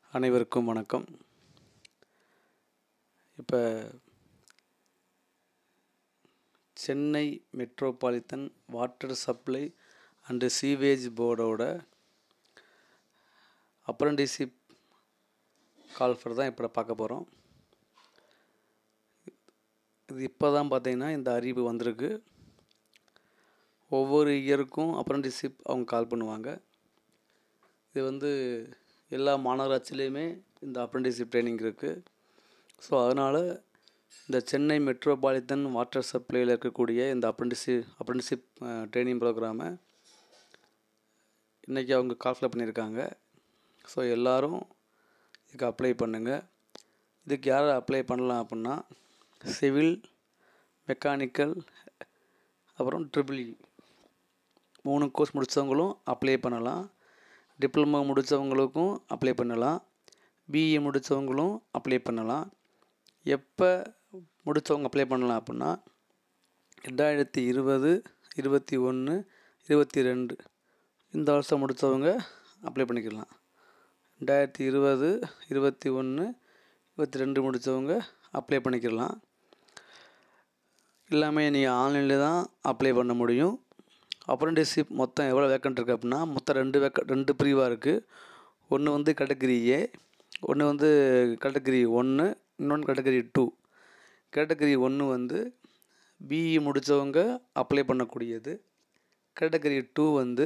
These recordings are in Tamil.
அனைவருக்கும் வணக்கம் இப்போ Chennai metropolitan water supply and sewage போர்டோட அப்ரண்டிஷிப் கால்ஃபர் தான் இப்போ பார்க்க போகிறோம் இது இப்போ தான் பார்த்தீங்கன்னா இந்த அறிவு வந்திருக்கு ஒவ்வொரு இயருக்கும் அப்ரண்டிஷிப் அவங்க கால் பண்ணுவாங்க இது வந்து எல்லா மாநகராட்சியிலையுமே இந்த அப்ரண்டிஷிப் ட்ரைனிங் இருக்குது ஸோ அதனால் இந்த சென்னை மெட்ரோபாலிட்டன் வாட்டர் சப்ளையில் இருக்கக்கூடிய இந்த அப்ரண்டிஷிப் அப்ரண்டிஷிப் ட்ரைனிங் ப்ரோக்ராமை இன்றைக்கி அவங்க கால்ஃபில் பண்ணியிருக்காங்க ஸோ எல்லோரும் இதுக்கு அப்ளை பண்ணுங்கள் இதுக்கு யார் அப்ளை பண்ணலாம் அப்படின்னா சிவில் மெக்கானிக்கல் அப்புறம் ட்ரிபிள் இ மூணு கோர்ஸ் முடித்தவங்களும் அப்ளை பண்ணலாம் டிப்ளமோ முடித்தவங்களுக்கும் அப்ளை பண்ணலாம் பிஇ முடித்தவங்களும் அப்ளை பண்ணலாம் எப்போ முடித்தவங்க அப்ளை பண்ணலாம் அப்படின்னா ரெண்டாயிரத்தி இருபது இருபத்தி ஒன்று இருபத்தி ரெண்டு இந்த வருஷம் முடித்தவங்க அப்ளை பண்ணிக்கலாம் ரெண்டாயிரத்தி இருபது இருபத்தி ஒன்று இருபத்தி ரெண்டு முடித்தவங்க அப்ளை பண்ணிக்கலாம் எல்லாமே நீங்கள் ஆன்லைனில் தான் அப்ளை பண்ண முடியும் அப்ரண்டிஷிப் மொத்தம் எவ்வளோ வேக்கண்ட் இருக்குது அப்படின்னா மொத்தம் ரெண்டு வேக்க ரெண்டு பிரிவாக இருக்குது ஒன்று வந்து கேட்டகரி ஏ ஒன்று வந்து கேட்டகரி ஒன்று இன்னொன்று கேட்டகரி டூ கேட்டகரி ஒன்று வந்து பிஇ முடித்தவங்க அப்ளை பண்ணக்கூடியது கேட்டகரி டூ வந்து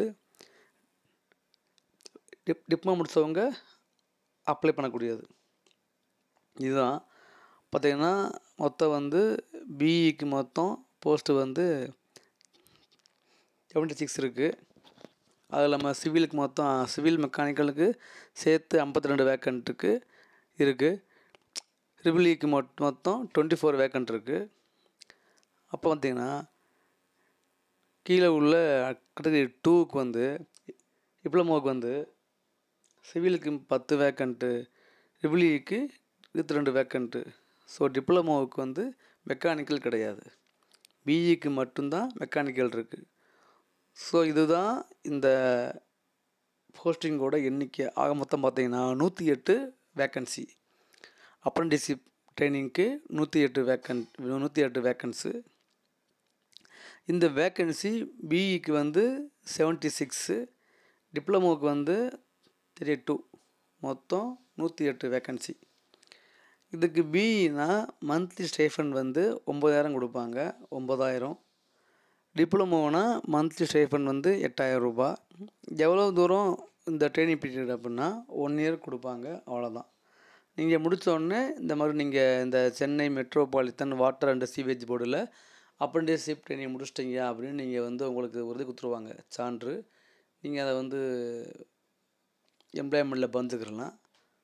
டிப் டிப்ளமோ முடித்தவங்க அப்ளை பண்ணக்கூடியது இதுதான் பார்த்திங்கன்னா மொத்தம் வந்து பிஇக்கு மொத்தம் போஸ்ட்டு வந்து செவன்ட்டி சிக்ஸ் இருக்குது அது இல்லாமல் சிவிலுக்கு மொத்தம் சிவில் மெக்கானிக்கலுக்கு சேர்த்து ஐம்பத்தி ரெண்டு வேக்கண்ட்டுக்கு இருக்குது ட்ரிபிளிக்கு மொட் மொத்தம் டுவெண்ட்டி ஃபோர் வேக்கண்ட் இருக்குது அப்போ பார்த்திங்கன்னா கீழே உள்ள கேட்டகரி டூவுக்கு வந்து டிப்ளமோவுக்கு வந்து சிவிலுக்கு பத்து வேக்கண்ட்டு ட்ரிபிளிக்கு இருபத்தி ரெண்டு வேக்கண்ட்டு ஸோ டிப்ளமோவுக்கு வந்து மெக்கானிக்கல் கிடையாது பிஇக்கு மட்டும்தான் மெக்கானிக்கல் இருக்குது ஸோ இதுதான் இந்த போஸ்டிங்கோட எண்ணிக்கை ஆக மொத்தம் பார்த்தீங்கன்னா நூற்றி எட்டு வேக்கன்சி அப்ரண்டிஷிப் ட்ரைனிங்க்கு நூற்றி எட்டு வேக்கன் நூற்றி எட்டு வேக்கன்ஸு இந்த வேக்கன்சி பிஇக்கு வந்து செவன்ட்டி சிக்ஸு டிப்ளமோவுக்கு வந்து த்ரீ டூ மொத்தம் நூற்றி எட்டு வேக்கன்சி இதுக்கு பிஇனா மந்த்லி ஸ்டேஃபன் வந்து ஒம்பதாயிரம் கொடுப்பாங்க ஒம்பதாயிரம் டிப்ளமோனா மந்த்லி ஸ்டேஃபன் வந்து எட்டாயிரம் ரூபாய் எவ்வளோ தூரம் இந்த ட்ரைனிங் பீரியட் அப்படின்னா ஒன் இயர் கொடுப்பாங்க அவ்வளோதான் நீங்கள் முடித்தோடனே இந்த மாதிரி நீங்கள் இந்த Chennai metropolitan water and sewage போர்டில் அப்ரண்டிஸ்ஷிப் ட்ரைனிங் முடிச்சிட்டிங்க அப்படின்னு நீங்கள் வந்து உங்களுக்கு உறுதி கொடுத்துருவாங்க சான்று நீங்கள் அதை வந்து எம்ப்ளாய்மெண்ட்டில் பந்துக்கிறலாம்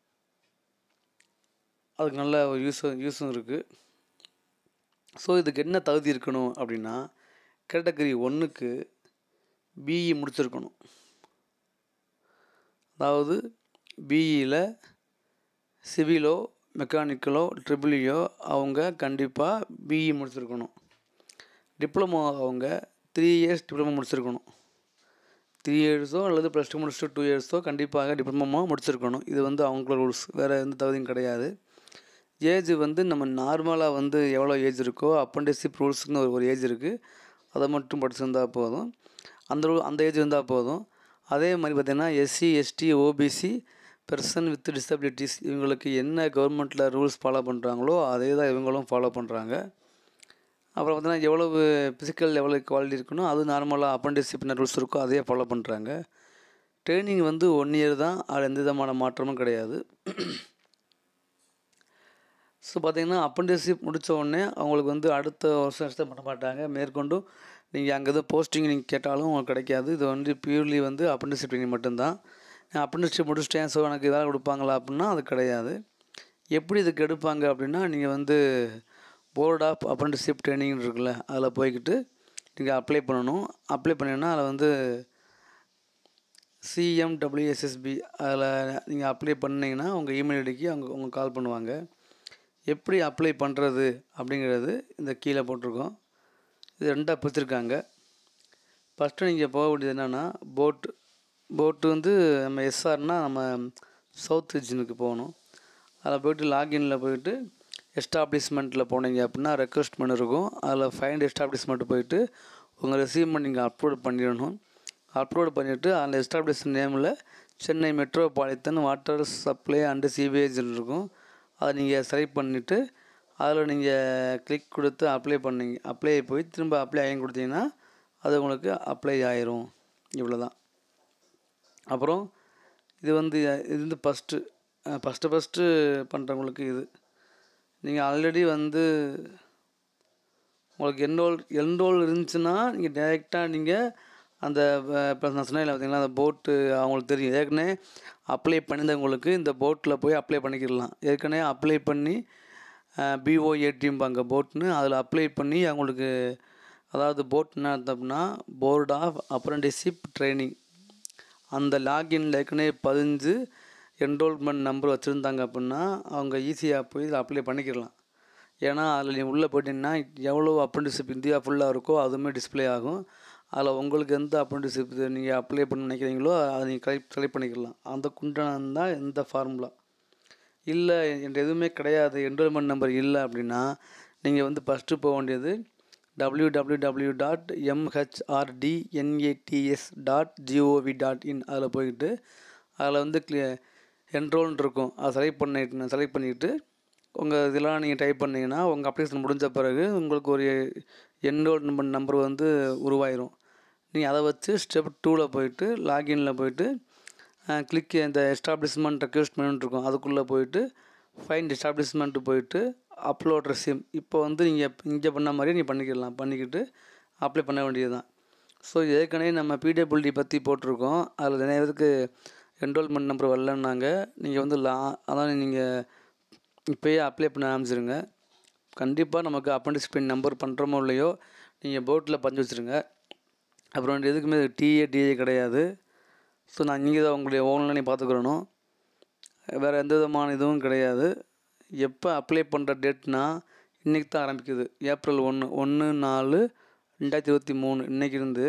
அதுக்கு நல்ல ஒரு யூஸும் யூஸும் இருக்குது ஸோ இதுக்கு என்ன தகுதி இருக்கணும் அப்படின்னா கேட்டகரி ஒன்றுக்கு பிஇ முடிச்சிருக்கணும் அதாவது பிஇயில் சிவிலோ மெக்கானிக்கலோ ட்ரிபிளியோ அவங்க கண்டிப்பாக பிஇ முடிச்சிருக்கணும் டிப்ளமோ அவங்க த்ரீ இயர்ஸ் டிப்ளமோ முடிச்சிருக்கணும் த்ரீ இயர்ஸோ அல்லது ப்ளஸ் டூ முடிச்சுட்டு டூ இயர்ஸோ கண்டிப்பாக டிப்ளமோ முடிச்சிருக்கணும் இது வந்து அவங்களோட ரூல்ஸ் வேறு எந்த தகுதியும் கிடையாது ஏஜ் வந்து நம்ம நார்மலாக வந்து எவ்வளோ ஏஜ் இருக்கோ அப்ரண்டிஸ்ஷிப் ரூல்ஸ்னு ஒரு ஒரு ஏஜ் இருக்குது அதை மட்டும் படிச்சிருந்தால் போதும் அந்த ரூ அந்த ஏஜ் இருந்தால் போதும் அதே மாதிரி பார்த்திங்கன்னா S C S T O B C person with disabilities இவங்களுக்கு என்ன கவர்மெண்ட்டில் ரூல்ஸ் ஃபாலோ பண்ணுறாங்களோ அதே தான் இவங்களும் ஃபாலோ பண்ணுறாங்க அப்புறம் பார்த்தீங்கன்னா எவ்வளவு ஃபிசிக்கல் எவ்வளோ குவாலிட்டி இருக்கணும் அது நார்மலாக அப்ரண்டிஸ்ஷிப் என்ன ரூல்ஸ் இருக்கோ அதையே ஃபாலோ பண்ணுறாங்க ட்ரைனிங் வந்து ஒன் இயர் தான் அதில் எந்த விதமான மாற்றமும் கிடையாது ஸோ பார்த்திங்கன்னா அப்ரண்டிஸ்ஷிப் முடித்த உடனே அவங்களுக்கு வந்து அடுத்த வருஷம் எக்ஸ்டன் பண்ண மாட்டாங்க மேற்கொண்டும் நீங்கள் அங்கே எதுவும் போஸ்டிங் நீங்கள் கேட்டாலும் உங்களுக்கு கிடைக்காது இது வந்து பியூர்லி வந்து அப்ரண்டிஸ்ஷிப் ட்ரைனிங் மட்டும்தான் நான் அப்ரண்டிஸ்ஷிப் முடிச்சிட்டேன் ஸோ எனக்கு வேலை கொடுப்பாங்களா அப்படின்னா அது கிடையாது எப்படி இதுக்கு எடுப்பாங்க அப்படின்னா நீங்கள் வந்து போர்ட் ஆஃப் அப்ரண்டிஸ்ஷிப் ட்ரைனிங் இருக்குல்ல அதில் போய்கிட்டு நீங்கள் அப்ளை பண்ணணும் அப்ளை பண்ணிங்கன்னா அதில் வந்து சிஎம்டபிள்யூஎஸ்எஸ்பி அதில் நீங்கள் அப்ளை பண்ணிங்கன்னா உங்கள் இமெயில் ஐடிக்கு அவங்க அவங்க கால் பண்ணுவாங்க எப்படி அப்ளை பண்ணுறது அப்படிங்கிறது இந்த கீழே போட்டிருக்கோம் இது ரெண்டாக பிரிச்சிருக்காங்க ஃபஸ்ட்டு நீங்கள் போக வேண்டியது என்னென்னா போட்டு போட்டு வந்து நம்ம எஸ்ஆர்னால் நம்ம சவுத் ரீஜனுக்கு போகணும் அதில் போய்ட்டு லாகின்ல போயிட்டு எஸ்டாப்ளிஷ்மெண்ட்டில் போனீங்க அப்படின்னா ரெக்வஸ்ட்மெண்ட் இருக்கும் அதில் ஃபைண்ட் எஸ்டாப்ளிஷ்மெண்ட் போயிட்டு உங்கள் ரெசியூமை நீங்கள் அப்லோட் பண்ணிடணும் அப்லோட் பண்ணிவிட்டு அதில் எஸ்டாப்ளிஷ் நேமில் Chennai metropolitan water supply and சிவேஜ்னு இருக்கும் அதை நீங்கள் செலக்ட் பண்ணிவிட்டு அதில் நீங்கள் கிளிக் கொடுத்து அப்ளை பண்ணீங்க அப்ளை போய் திரும்ப அப்ளை ஆகி கொடுத்தீங்கன்னா அது உங்களுக்கு அப்ளை ஆயிரும் இவ்வளோ தான் அப்புறம் இது வந்து இது வந்து ஃபஸ்ட்டு ஃபஸ்ட்டு ஃபஸ்ட்டு பண்ணுறவங்களுக்கு இது நீங்கள் ஆல்ரெடி வந்து உங்களுக்கு என்ரோல் என்ரோல் இருந்துச்சுன்னா நீங்கள் டைரெக்டாக நீங்கள் அந்த இப்போ நான் சொன்னேன் பார்த்தீங்களா அந்த போட்டு அவங்களுக்கு தெரியும் ஏற்கனவே அப்ளை பண்ணியிருந்தவங்களுக்கு இந்த போட்டில் போய் அப்ளை பண்ணிக்கிடலாம் ஏற்கனவே அப்ளை பண்ணி பிஓஏடிம்பாங்க போட்னு அதில் அப்ளை பண்ணி அவங்களுக்கு அதாவது போட் என்ன அர்த்தம்னா போர்ட் ஆஃப் அப்ரண்டிஷிப் ட்ரைனிங் அந்த லாகின்ல ஏற்கனவே பதிஞ்சு என்ரோல்மெண்ட் நம்பர் வச்சுருந்தாங்க அப்படின்னா அவங்க ஈஸியாக போய் இதில் அப்ளை பண்ணிக்கிடலாம் ஏன்னா அதில் நீங்கள் உள்ளே போயிட்டீங்கன்னா எவ்வளோ அப்ரெண்டிஸ்ஷிப் இந்தியா ஃபுல்லாக இருக்கோ அதுவுமே டிஸ்ப்ளே ஆகும் அதில் உங்களுக்கு எந்த அப்ரெண்டிஸ்ஷிப் நீங்கள் அப்ளை பண்ண நினைக்கிறீங்களோ அதை நீங்கள் கலெக்ட் செலக்ட் பண்ணிக்கலாம் அந்த குண்டான தான் இந்த ஃபார்முலா இல்லை என்கிட்ட எதுவுமே கிடையாது என்ரோல்மெண்ட் நம்பர் இல்லை அப்படின்னா நீங்கள் வந்து ஃபஸ்ட்டு போக வேண்டியது W W W dot M H R D N A T S dot G O V dot in அதில் போய்கிட்டு அதில் வந்து க்ளி என்ரோல்னு இருக்கும் அதை செலக்ட் பண்ணிட்டு செலக்ட் பண்ணிவிட்டு உங்கள் இதெல்லாம் நீங்கள் டைப் பண்ணிங்கன்னா உங்கள் அப்ளிகேஷன் முடிஞ்ச பிறகு உங்களுக்கு ஒரு என்ரோல்மெண்ட் நம்பர் வந்து உருவாயிரும் நீங்கள் அதை வச்சு ஸ்டெப் டூவில் போயிட்டு லாகின்ல போயிட்டு கிளிக் இந்த எஸ்டாப்ளிஷ்மெண்ட் ரெக்வஸ்ட்மெண்ட் இருக்கும் அதுக்குள்ளே போயிட்டு ஃபைண்ட் எஸ்டாப்ளிஷ்மெண்ட்டு போயிட்டு அப்லோட் ரெசியூம் இப்போ வந்து நீங்கள் இங்கே பண்ண மாதிரியே நீங்கள் பண்ணிக்கிடலாம் பண்ணிக்கிட்டு அப்ளை பண்ண வேண்டியது தான் ஸோ ஏற்கனவே நம்ம பிடபிள்டி பற்றி போட்டிருக்கோம் அதில் நிறைய பேருக்கு என்ரோல்மெண்ட் நம்பர் வரலன்னாங்க நீங்கள் வந்து லா அதான் நீங்கள் இப்போயே அப்ளை பண்ண ஆரம்பிச்சிருங்க கண்டிப்பாக நமக்கு அப்ரெண்டிஸ்பின் நம்பர் பண்ணுறோமோ இல்லையோ நீங்கள் போட்டில் பஞ்சு வச்சுருங்க அப்புறம் எதுக்குமே டிஏ டிஏ கிடையாது ஸோ நான் நீங்கள் தான் உங்களுடைய ஓனில் நீங்கள் பார்த்துக்கிறணும் வேறு எந்த விதமான இதுவும் கிடையாது எப்போ அப்ளை பண்ணுற டேட்னா இன்றைக்கி தான் ஆரம்பிக்குது ஏப்ரல் ஒன்று ஒன்று நாலு ரெண்டாயிரத்தி இருபத்தி மூணு இன்றைக்கி இருந்து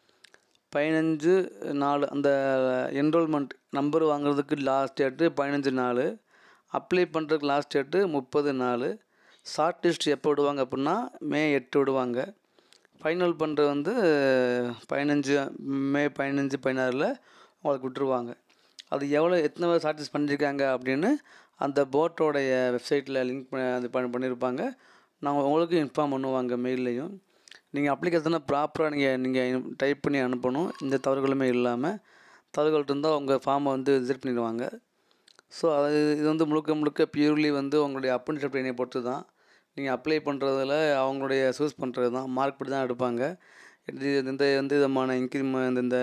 பதினஞ்சு நாலு அந்த என்ரோல்மெண்ட் நம்பர் வாங்குறதுக்கு லாஸ்ட் டேட்டு பதினஞ்சு நாலு அப்ளை பண்ணுறதுக்கு லாஸ்ட் டேட்டு முப்பது நாலு ஷார்ட் லிஸ்ட் எப்போ விடுவாங்க அப்படின்னா மே எட்டு விடுவாங்க ஃபைனல் பண்ணுறது வந்து பதினஞ்சு மே பதினஞ்சு பதினாறில் உங்களுக்கு விட்டுருவாங்க அது எவ்வளோ எத்தனை பேர் ஷார்ட் லிஸ்ட் பண்ணியிருக்காங்க அப்படின்னு அந்த போட்டோடைய வெப்சைட்டில் லிங்க் பண்ணி அது பண்ணி பண்ணியிருப்பாங்க நாங்கள் உங்களுக்கு இன்ஃபார்ம் பண்ணுவாங்க மெயில்லையும் நீங்கள் அப்ளிகேஷனை ப்ராப்பராக நீங்கள் நீங்கள் டைப் பண்ணி அனுப்பணும் எந்த தவறுகளுமே இல்லாமல் தவறுகள் இருந்தால் உங்கள் ஃபார்மை வந்து ரிஜெக்ட் பண்ணிடுவாங்க ஸோ அது இது வந்து முழுக்க முழுக்க பியூர்லி வந்து உங்களுடைய அப்ரெண்டிஷிப் ட்ரைனிங்கை பொறுத்து தான் நீங்கள் அப்ளை பண்ணுறதுல அவங்களுடைய சூஸ் பண்ணுறது தான் மார்க் படி தான் எடுப்பாங்க இது எந்த எந்த விதமான இன்க்ரிமெண்ட் இந்த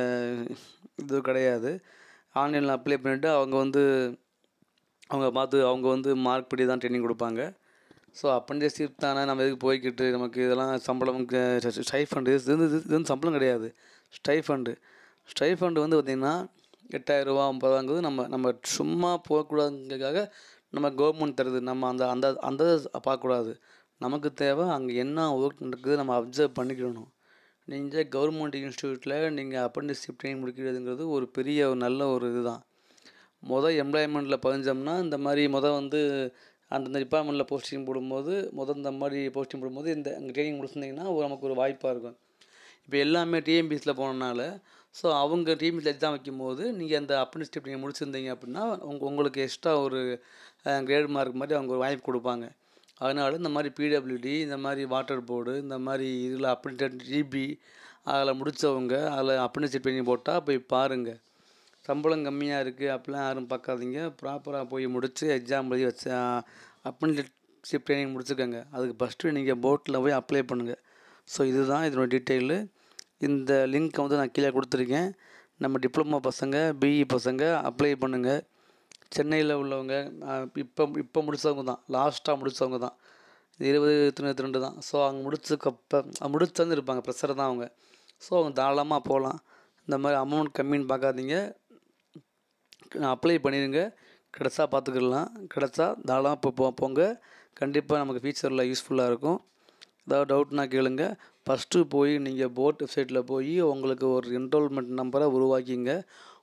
இது கிடையாது ஆன்லைனில் அப்ளை பண்ணிவிட்டு அவங்க வந்து அவங்க பார்த்து அவங்க வந்து மார்க் படி தான் ட்ரைனிங் கொடுப்பாங்க ஸோ அப்ரெண்டிஸ்ஷிப் தானே நம்ம எதுக்கு போய்க்கிட்டு நமக்கு இதெல்லாம் சம்பளம் ஸ்டைஃபண்டு இது வந்து இது வந்து சம்பளம் கிடையாது ஸ்டைஃபண்டு ஸ்டைஃபண்டு வந்து பார்த்திங்கன்னா எட்டாயிரரூபா ஐம்பதாங்கிறது நம்ம நம்ம சும்மா போகக்கூடாதுங்கிறதுக்காக நம்ம கவர்மெண்ட் தருது நம்ம அந்த அந்த அந்த பார்க்கக்கூடாது நமக்கு தேவை அங்கே என்ன ஒர்க் நடக்குது நம்ம அப்சர்வ் பண்ணிக்கிடணும் நீங்கள் கவர்மெண்ட் இன்ஸ்டியூட்டில் நீங்கள் அப்ரெண்டிஸ்ஷிப் ட்ரைனிங் முடிக்கிறதுங்கிறது ஒரு பெரிய ஒரு நல்ல ஒரு இதுதான் மொதல் எம்ப்ளாய்மெண்ட்டில் பதிஞ்சோம்னா இந்த மாதிரி மொதல் வந்து அந்தந்த டிபார்ட்மெண்ட்டில் போஸ்டிங் போடும்போது மொதல் இந்த மாதிரி போஸ்டிங் போடும்போது இந்த அங்கே ட்ரைனிங் முடிச்சிருந்தீங்கன்னா ஒரு நமக்கு ஒரு வாய்ப்பாக இருக்கும் இப்போ எல்லாமே டிஎம்பிஎஸ்சில் போனனால ஸோ அவங்க டிஎம்பிஎஸ்சில் எக்ஸாம் வைக்கும்போது நீங்கள் அந்த அப்ரெண்டிஸ்ஷிப் நீங்கள் முடிச்சிருந்தீங்க அப்படின்னா உங்க உங்களுக்கு எக்ஸ்ட்ரா ஒரு கிரேட் மார்க் மாதிரி அவங்க ஒரு வாய்ப்பு கொடுப்பாங்க அதனால் இந்த மாதிரி பிடபிள்யூடி இந்த மாதிரி வாட்டர் போர்டு இந்த மாதிரி இதில் அப்ரெண்டிட் ஜிபி அதில் முடித்தவங்க அதில் அப்ரெண்டிஸ்ஷிப் ட்ரைனிங் போட்டால் போய் பாருங்கள் சம்பளம் கம்மியாக இருக்குது அப்படிலாம் யாரும் பார்க்காதீங்க ப்ராப்பராக போய் முடித்து எக்ஸாம் எழுதி வச்சு அப்ரெண்டிஸ்ஷிப் ட்ரைனிங் முடிச்சுக்கோங்க அதுக்கு ஃபஸ்ட்டு நீங்கள் போட்டில் போய் அப்ளை பண்ணுங்கள் ஸோ இதுதான் இதனோட டீட்டெயிலு இந்த லிங்க்கை வந்து நான் கீழே கொடுத்துருக்கேன் நம்ம டிப்ளமோ பசங்க பிஇ பசங்க அப்ளை பண்ணுங்கள் சென்னையில் உள்ளவங்க இப்போ இப்போ முடித்தவங்க தான் லாஸ்ட்டாக முடித்தவங்க தான் இருபது இருபத்தி ரெண்டு தான் ஸோ அவங்க முடிச்சதுக்கப்ப முடிச்சவங்க இருப்பாங்க ப்ரெஷர் தான் அவங்க ஸோ அவங்க தாராளமாக போகலாம் இந்த மாதிரி அமௌண்ட் கம்மின்னு பார்க்காதீங்க அப்ளை பண்ணிடுங்க கிடச்சா பார்த்துக்கலாம் கிடச்சா தாராளமாக இப்போ போ போங்க கண்டிப்பாக நமக்கு ஃபியூச்சரில் யூஸ்ஃபுல்லாக இருக்கும் ஏதாவது டவுட்னா கேளுங்க ஃபஸ்ட்டு போய் நீங்கள் போட் வெப்சைட்டில் போய் உங்களுக்கு ஒரு என்ரோல்மெண்ட் நம்பரை உருவாக்கிங்க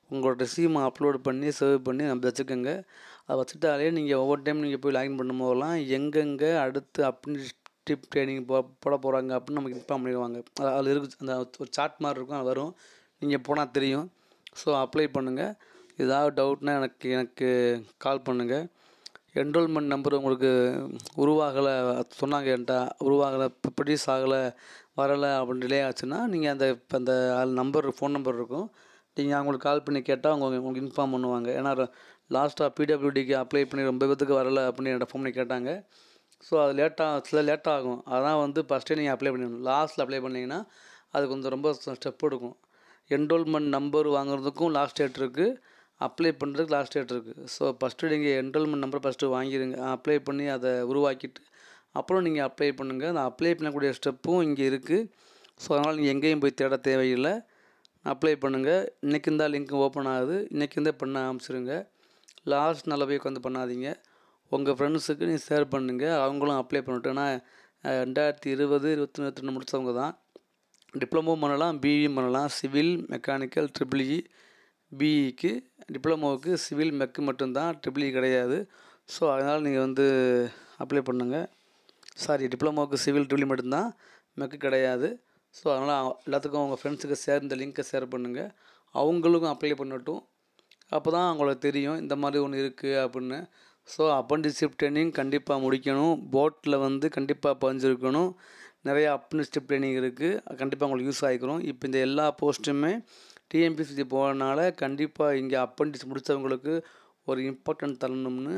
உங்களோட ரெசியூமை அப்லோட் பண்ணி சேவ் பண்ணி நம்ம வச்சுக்கோங்க அதை வச்சுட்டாலே நீங்கள் ஒவ்வொரு டைம் நீங்கள் போய் லாகின் பண்ணும் போதெல்லாம் எங்கெங்கே அடுத்து அப்ரெண்டிஸ்ஷிப் ட்ரைனிங் போ போட போகிறாங்க அப்படின்னு நமக்கு இன்ஃபார்ம் பண்ணிடுவாங்க அது அதில் இருக்கு அந்த ஒரு சார்ட் மாதிரி இருக்கும் அது வரும் நீங்கள் போனால் தெரியும் ஸோ அப்ளை பண்ணுங்கள் ஏதாவது டவுட்னா எனக்கு எனக்கு கால் பண்ணுங்கள் என்ரோல்மெண்ட் நம்பர் உங்களுக்கு உருவாகலை சொன்னாங்க என்கிட்ட உருவாகலை ப்ரொடியூஸ் ஆகலை வரலை அப்படின்னு டிலே ஆச்சுன்னா நீங்கள் அந்த இப்போ அந்த நம்பர் ஃபோன் நம்பர் இருக்கும் நீங்கள் அவங்களுக்கு கால் பண்ணி கேட்டால் அவங்க உங்களுக்கு இன்ஃபார்ம் பண்ணுவாங்க ஏன்னா லாஸ்ட்டாக பிடபிள்யூடிக்கு அப்ளை பண்ணி ரொம்ப பேத்துக்கு வரலை அப்படின்னு என்கிட்ட ஃபோன் பண்ணி கேட்டாங்க ஸோ அது லேட்டாக சில லேட் ஆகும் அதான் வந்து ஃபஸ்ட்டே நீங்கள் அப்ளை பண்ணிடணும் லாஸ்ட்டில் அப்ளை பண்ணிங்கன்னா அது கொஞ்சம் ரொம்ப ஸ்டெப் எடுக்கும் என்ரோல்மெண்ட் நம்பர் வாங்குறதுக்கும் லாஸ்ட் டேட் இருக்குது அப்ளை பண்ணுறதுக்கு லாஸ்ட் டேட் இருக்குது ஸோ ஃபஸ்ட்டு நீங்கள் என்ரோல்மெண்ட் நம்பர் ஃபஸ்ட்டு வாங்கிடுங்க அப்ளை பண்ணி அதை உருவாக்கிட்டு அப்புறம் நீங்கள் அப்ளை பண்ணுங்கள் அந்த அப்ளை பண்ணக்கூடிய ஸ்டெப்பும் இங்கே இருக்குது ஸோ அதனால் நீங்கள் எங்கேயும் போய் தேட தேவையில்லை அப்ளை பண்ணுங்கள் இன்றைக்கி இருந்தால் லிங்க் ஓப்பன் ஆகுது இன்றைக்கி இருந்தே பண்ண ஆரம்பிச்சிருங்க லாஸ்ட் நாளில் போய் உட்காந்து பண்ணாதீங்க உங்கள் ஃப்ரெண்ட்ஸுக்கு நீங்கள் ஷேர் பண்ணுங்கள் அவங்களும் அப்ளை பண்ணட்டும் ஏன்னா ரெண்டாயிரத்தி இருபது இருபத்தி இருபத்தி ரெண்டு முடித்தவங்க தான் டிப்ளமோ பண்ணலாம் பிஇ பண்ணலாம் சிவில் மெக்கானிக்கல் ட்ரிபிள்இ பிஇக்கு டிப்ளமோவுக்கு சிவில் மெக்கு மட்டும்தான் ட்ரிபிள்இ கிடையாது ஸோ அதனால் நீங்கள் வந்து அப்ளை பண்ணுங்கள் சாரி டிப்ளமோவுக்கு சிவில் ட்ரிபிள்இ மட்டும்தான் மெக்கு கிடையாது ஸோ அதனால் எல்லாத்துக்கும் அவங்க ஃப்ரெண்ட்ஸுக்கு ஷேர் இந்த லிங்க்கை ஷேர் பண்ணுங்கள் அவங்களுக்கும் அப்ளை பண்ணட்டும் அப்போ தான் அவங்களுக்கு தெரியும் இந்த மாதிரி ஒன்று இருக்குது அப்படின்னு ஸோ அப்ரண்டிஸ்ஷிப் ட்ரைனிங் கண்டிப்பாக முடிக்கணும் போட்டில் வந்து கண்டிப்பாக பதிஞ்சிருக்கணும் நிறையா அப்ரண்டிஸ்ஷிப் ட்ரைனிங் இருக்குது கண்டிப்பாக உங்களுக்கு யூஸ் ஆகிக்கிறோம் இப்போ இந்த எல்லா போஸ்ட்டுமே டிஎம்பிசி போகிறனால கண்டிப்பாக இங்கே அப்ரண்டிஸ் முடித்தவங்களுக்கு ஒரு இம்பார்ட்டன்ட் தரணும்னு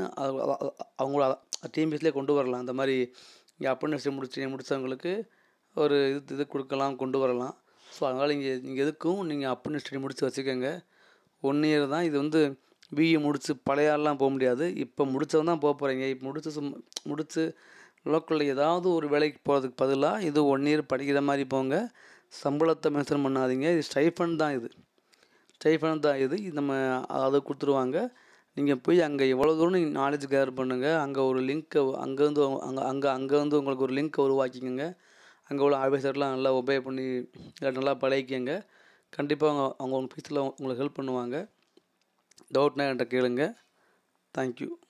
அவங்கள டிஎம்பிசிலே கொண்டு வரலாம் அந்த மாதிரி இங்கே அப்ரண்டிஸ்ஷிப் முடிச்சு முடித்தவங்களுக்கு ஒரு இது இது கொடுக்கலாம் கொண்டு வரலாம் ஸோ அதனால் இங்கே நீங்கள் எதுக்கும் நீங்கள் அப்ரண்டிஸ்ஷிப் முடித்து வச்சுக்கோங்க ஒன் இயர் தான் இது வந்து பிஇ முடித்து பழைய ஆள்லாம் போக முடியாது இப்போ முடித்தவன் தான் போக போகிறீங்க இப்போ முடித்து சும் முடித்து லோக்கலில் ஏதாவது ஒரு வேலைக்கு போகிறதுக்கு பதிலாக இது ஒன் இயர் படிக்கிற மாதிரி போங்க சம்பளத்தை மென்ஷன் பண்ணாதீங்க இது ஸ்டைஃபன் தான் இது ஸ்டைஃபன் தான் இது இது நம்ம அதை கொடுத்துருவாங்க நீங்கள் போய் அங்கே எவ்வளோ தூரம் நீங்கள் நாலேஜ் கேதர் பண்ணுங்கள் அங்கே ஒரு லிங்க்கை அங்கேருந்து அங்கே அங்கே அங்கே வந்து உங்களுக்கு ஒரு லிங்க்கை உருவாக்கிக்கோங்க அங்கே உள்ள ஆஃபீஸர்லாம் நல்லா ஒபே பண்ணி நல்லா பழகிக்கங்க கண்டிப்பாக அவங்க அவங்க உங்கள் ஃபீஸில் உங்களுக்கு ஹெல்ப் பண்ணுவாங்க டவுட்னா என்கிட்ட கேளுங்க தேங்க்யூ